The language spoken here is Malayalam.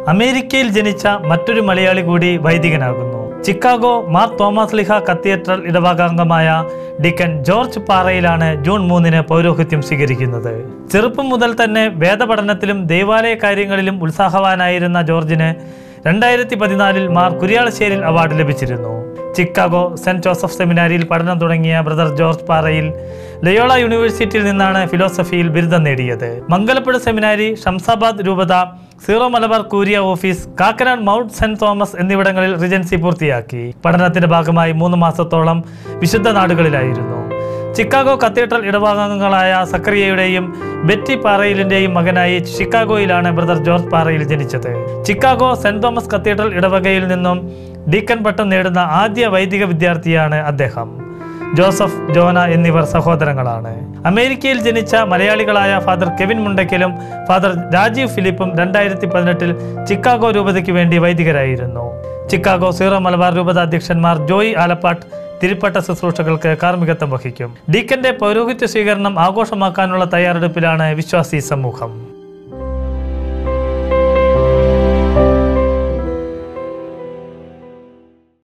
അമേരിക്കയിൽ ജനിച്ച മറ്റൊരു മലയാളി കൂടി വൈദികനാകുന്നു ചിക്കാഗോ മാർ തോമസ് ലിഹ കത്തീഡ്രൽ ഇടവകാംഗമായ ഡിക്കൻ ജോർജ് പാറയിലാണ് ജൂൺ മൂന്നിന് പൗരോഹിത്യം സ്വീകരിക്കുന്നത് ചെറുപ്പം മുതൽ തന്നെ വേദപഠനത്തിലും ദേവാലയ കാര്യങ്ങളിലും ഉത്സാഹവാനായിരുന്ന ജോർജിന് രണ്ടായിരത്തി പതിനാലിൽ മാർ കുര്യാളശ്ശേരിൽ അവാർഡ് ലഭിച്ചിരുന്നു ചിക്കാഗോ സെന്റ് ജോസഫ് സെമിനാരിയിൽ പഠനം തുടങ്ങിയ ബ്രദർ ജോർജ് പാറയിൽ ലയോള യൂണിവേഴ്സിറ്റിയിൽ നിന്നാണ് ഫിലോസഫിയിൽ ബിരുദം നേടിയത് മംഗലപ്പുഴ സെമിനാരി ഷംസാബാദ് രൂപത Syro Malabar curia office Kakkanad mount Saint Thomas എന്നിവിടങ്ങളിൽ റിജൻസി പൂർത്തിയാക്കി പഠനത്തിന്റെ ഭാഗമായി മൂന്ന് മാസത്തോളം വിശുദ്ധ നാടുകളിലായിരുന്നു ചിക്കാഗോ കത്തീഡ്രൽ ഇടഭാഗങ്ങളായ സക്രിയയുടെയും ബെറ്റി പാറയിലിന്റെയും മകനായി ചിക്കാഗോയിലാണ് ബ്രദർ ജോർജ് പാറയിൽ ജനിച്ചത് ചിക്കാഗോ സെന്റ് തോമസ് കത്തീഡ്രൽ ഇടവകയിൽ നിന്നും ഡീക്കൻ പട്ടം നേടുന്ന ആദ്യ വൈദിക വിദ്യാർത്ഥിയാണ് അദ്ദേഹം ജോസഫ് ജോന എന്നിവർ സഹോദരങ്ങളാണ് അമേരിക്കയിൽ ജനിച്ച മലയാളികളായ ഫാദർ കെവിൻ മുണ്ടയ്ക്കലും ഫാദർ രാജീവ് ഫിലിപ്പും രണ്ടായിരത്തി പതിനെട്ടിൽ ചിക്കാഗോ രൂപതയ്ക്ക് വേണ്ടി വൈദികരായിരുന്നു ചിക്കാഗോ സീറോ മലബാർ രൂപത അധ്യക്ഷന്മാർ ജോയി ആലപ്പാട്ട് തിരുപ്പട്ട ശുശ്രൂഷകൾക്ക് കാർമ്മികത്വം വഹിക്കും ഡീക്കന്റെ പൗരോഹിത്യ സ്വീകരണം ആഘോഷമാക്കാനുള്ള തയ്യാറെടുപ്പിലാണ് വിശ്വാസി സമൂഹം